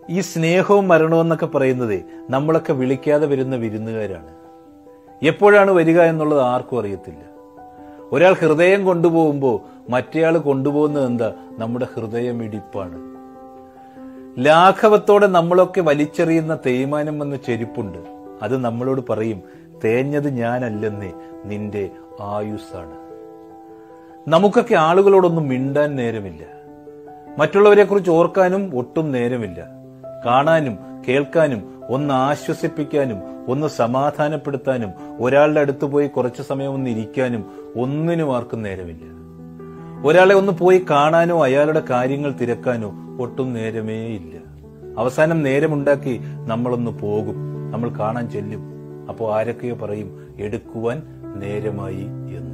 ഈ സ്നേഹവും മരണവും എന്നൊക്കെ പറയുന്നത് നമ്മളൊക്കെ വിളിക്കാതെ വരുന്ന വിരുന്നുകാരാണ് എപ്പോഴാണ് വരിക എന്നുള്ളത് ആർക്കും അറിയത്തില്ല ഒരാൾ ഹൃദയം കൊണ്ടുപോകുമ്പോൾ മറ്റേയാൾ കൊണ്ടുപോകുന്നത് എന്താ നമ്മുടെ ഹൃദയമിടിപ്പാണ് ലാഘവത്തോടെ നമ്മളൊക്കെ വലിച്ചെറിയുന്ന തേയ്മാനം എന്ന ചെരുപ്പുണ്ട് അത് നമ്മളോട് പറയും തേഞ്ഞത് ഞാനല്ലെന്നേ നിന്റെ ആയുസ്സാണ് നമുക്കൊക്കെ ആളുകളോടൊന്നും മിണ്ടാൻ നേരമില്ല മറ്റുള്ളവരെ കുറിച്ച് ഓർക്കാനും ഒട്ടും നേരമില്ല കാണാനും കേൾക്കാനും ഒന്ന് ആശ്വസിപ്പിക്കാനും ഒന്ന് സമാധാനപ്പെടുത്താനും ഒരാളുടെ അടുത്ത് പോയി കുറച്ചു സമയം ഒന്ന് ഇരിക്കാനും ഒന്നിനും ആർക്കും നേരമില്ല ഒരാളെ ഒന്ന് പോയി കാണാനോ അയാളുടെ കാര്യങ്ങൾ തിരക്കാനോ ഒട്ടും നേരമേ ഇല്ല അവസാനം നേരമുണ്ടാക്കി നമ്മളൊന്ന് പോകും നമ്മൾ കാണാൻ ചെല്ലും അപ്പോൾ ആരൊക്കെയോ പറയും എടുക്കുവാൻ നേരമായി എന്ന്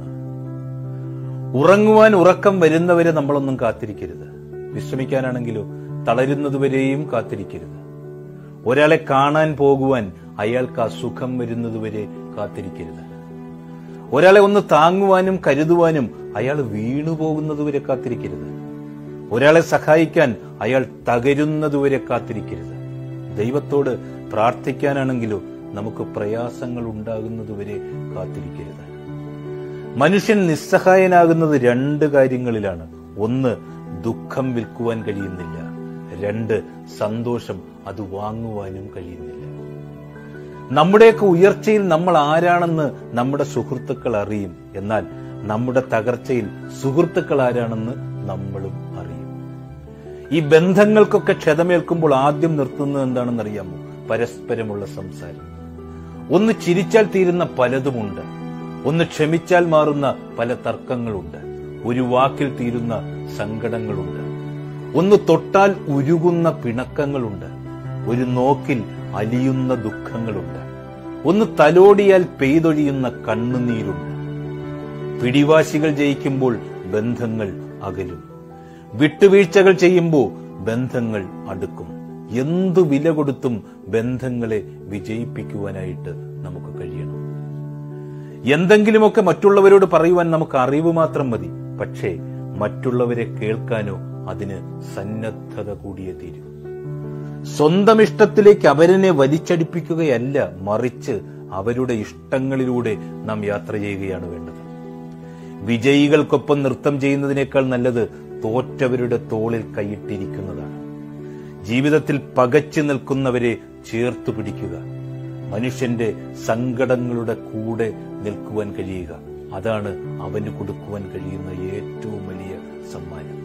ഉറങ്ങുവാൻ ഉറക്കം വരുന്നവരെ നമ്മളൊന്നും കാത്തിരിക്കരുത് വിശ്രമിക്കാനാണെങ്കിലോ തളരുന്നതുവരെയും കാത്തിരിക്കരുത് ഒരാളെ കാണാൻ പോകുവാൻ അയാൾക്ക് അസുഖം വരുന്നതുവരെ കാത്തിരിക്കരുത് ഒരാളെ ഒന്ന് താങ്ങുവാനും കരുതുവാനും അയാൾ വീണുപോകുന്നതുവരെ കാത്തിരിക്കരുത് ഒരാളെ സഹായിക്കാൻ അയാൾ തകരുന്നതുവരെ കാത്തിരിക്കരുത് ദൈവത്തോട് പ്രാർത്ഥിക്കാനാണെങ്കിലോ നമുക്ക് പ്രയാസങ്ങൾ ഉണ്ടാകുന്നതുവരെ കാത്തിരിക്കരുത് മനുഷ്യൻ നിസ്സഹായനാകുന്നത് രണ്ട് കാര്യങ്ങളിലാണ് ഒന്ന് ദുഃഖം വിൽക്കുവാൻ കഴിയുന്നില്ല രണ്ട് സന്തോഷം അത് വാങ്ങുവാനും കഴിയുന്നില്ല നമ്മുടെയൊക്കെ ഉയർച്ചയിൽ നമ്മൾ ആരാണെന്ന് നമ്മുടെ സുഹൃത്തുക്കൾ അറിയും എന്നാൽ നമ്മുടെ തകർച്ചയിൽ സുഹൃത്തുക്കൾ ആരാണെന്ന് നമ്മളും അറിയും ഈ ബന്ധങ്ങൾക്കൊക്കെ ക്ഷതമേൽക്കുമ്പോൾ ആദ്യം നിർത്തുന്നത് എന്താണെന്ന് അറിയാമോ പരസ്പരമുള്ള സംസാരം ഒന്ന് ചിരിച്ചാൽ തീരുന്ന പലതുമുണ്ട് ഒന്ന് ക്ഷമിച്ചാൽ മാറുന്ന പല തർക്കങ്ങളുണ്ട് ഒരു വാക്കിൽ തീരുന്ന സങ്കടങ്ങളുണ്ട് ഒന്ന് തൊട്ടാൽ ഉരുകുന്ന പിണക്കങ്ങളുണ്ട് ഒരു നോക്കിൽ അലിയുന്ന ദുഃഖങ്ങളുണ്ട് ഒന്ന് തലോടിയാൽ പെയ്തൊഴിയുന്ന കണ്ണുനീരുണ്ട് പിടിവാശികൾ ജയിക്കുമ്പോൾ ബന്ധങ്ങൾ അകലും വിട്ടുവീഴ്ചകൾ ചെയ്യുമ്പോൾ ബന്ധങ്ങൾ അടുക്കും എന്തു വില കൊടുത്തും ബന്ധങ്ങളെ വിജയിപ്പിക്കുവാനായിട്ട് നമുക്ക് കഴിയണം എന്തെങ്കിലുമൊക്കെ മറ്റുള്ളവരോട് പറയുവാൻ നമുക്ക് അറിവ് മാത്രം മതി പക്ഷേ മറ്റുള്ളവരെ കേൾക്കാനോ അതിന് സന്നദ്ധത കൂടിയേ തീരൂ സ്വന്തം ഇഷ്ടത്തിലേക്ക് അവരനെ വലിച്ചടിപ്പിക്കുകയല്ല മറിച്ച് അവരുടെ ഇഷ്ടങ്ങളിലൂടെ നാം യാത്ര ചെയ്യുകയാണ് വേണ്ടത് വിജയികൾക്കൊപ്പം നൃത്തം ചെയ്യുന്നതിനേക്കാൾ നല്ലത് തോറ്റവരുടെ തോളിൽ കൈയിട്ടിരിക്കുന്നതാണ് ജീവിതത്തിൽ പകച്ചു നിൽക്കുന്നവരെ ചേർത്തു പിടിക്കുക മനുഷ്യന്റെ സങ്കടങ്ങളുടെ കൂടെ നിൽക്കുവാൻ കഴിയുക അതാണ് അവന് കൊടുക്കുവാൻ കഴിയുന്ന ഏറ്റവും വലിയ സമ്മാനം